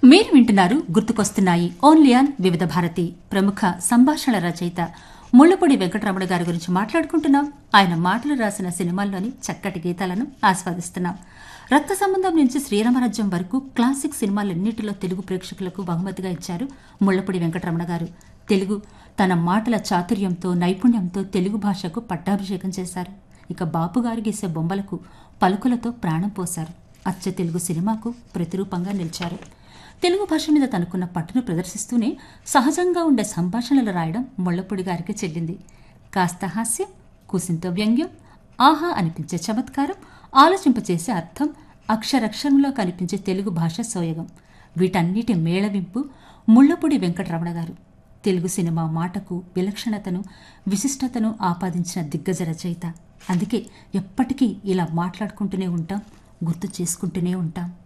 మీరు వింటున్నారు గుర్తుకొస్తున్నాయి ఓన్లీ ఆన్ వివిధ భారతి ప్రముఖ సంభాషణ రచయిత ముళ్ళపూడి వెంకటరమణ గారి గురించి మాట్లాడుకుంటున్నాం ఆయన మాటలు రాసిన సినిమాల్లోని చక్కటి గీతాలను ఆస్వాదిస్తున్నాం రక్త సంబంధం నుంచి శ్రీరామరాజ్యం వరకు క్లాసిక్ సినిమాలన్నింటిలో తెలుగు ప్రేక్షకులకు బహుమతిగా ఇచ్చారు ముళ్ళపూడి వెంకటరమణ గారు తెలుగు తన మాటల చాతుర్యంతో నైపుణ్యంతో తెలుగు భాషకు పట్టాభిషేకం చేశారు ఇక బాపు గారు గీసే బొమ్మలకు పలుకులతో ప్రాణం పోశారు అచ్చ తెలుగు సినిమాకు ప్రతిరూపంగా నిలిచారు తెలుగు భాష మీద తనకున్న పట్టును ప్రదర్శిస్తూనే సహజంగా ఉండే సంభాషణలు రాయడం ముళ్ళపూడి గారికి చెల్లింది కాస్త హాస్యం కుసింత వ్యంగ్యం ఆహా అనిపించే చమత్కారం ఆలోచింపచేసే అర్థం అక్షరక్షరంలో కనిపించే తెలుగు భాష సోయగం వీటన్నిటి మేళవింపు ముళ్ళపూడి వెంకటరమణ గారు తెలుగు సినిమా మాటకు విలక్షణతను విశిష్టతను ఆపాదించిన దిగ్గజ రచయిత అందుకే ఎప్పటికీ ఇలా మాట్లాడుకుంటూనే ఉంటాం గుర్తు చేసుకుంటూనే ఉంటాం